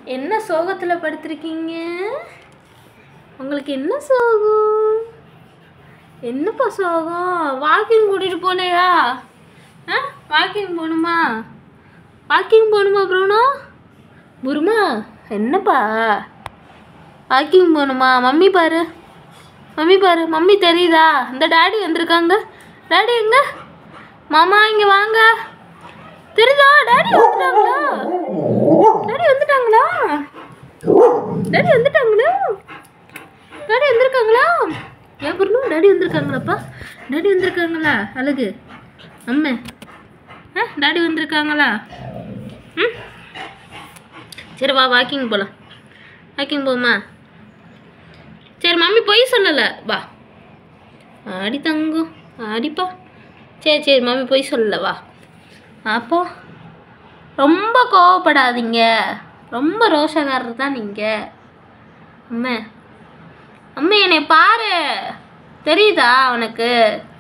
என்ன சோகத்தில் படுத்திருக்கீங்க உங்களுக்கு என்ன சோகம் என்னப்பா சோகம் வாக்கிங் கூட்டிகிட்டு போகலையா ஆ வாக்கிங் போகணுமா வாக்கிங் போகணுமா ப்ரூனோ புருமா என்னப்பா வாக்கிங் போகணுமா மம்மி பாரு மம்மி பாரு மம்மி தெரியுதா இந்த டாடி வந்திருக்காங்க டாடி எங்க மாமா இங்கே வாங்க தெரியுதா டாடி வந்துட்டாங்களா டாடி வந்துட்டாங்களா டாடி வந்துட்டாங்களா டாடி வந்திருக்காங்களா ஏன் பொருளும் டாடி வந்திருக்காங்களாப்பா டாடி வந்திருக்காங்களா அழகு அம்மே ஆ டாடி வந்திருக்காங்களா ம் சரி வா வாக்கிங் போகலாம் வாக்கிங் போமா சரி மம்மி பொய் சொல்லலை வா ஆடி தங்கம் ஆடிப்பா சரி சரி மம்மி பொய் சொல்லலை வா அப்போ ரொம்ப கோவப்படாதீங்க ரொம்ப ரோஷக்காரர் தான் நீங்கள் அம்மா அம்மா என்னை பாரு தெரியுதா உனக்கு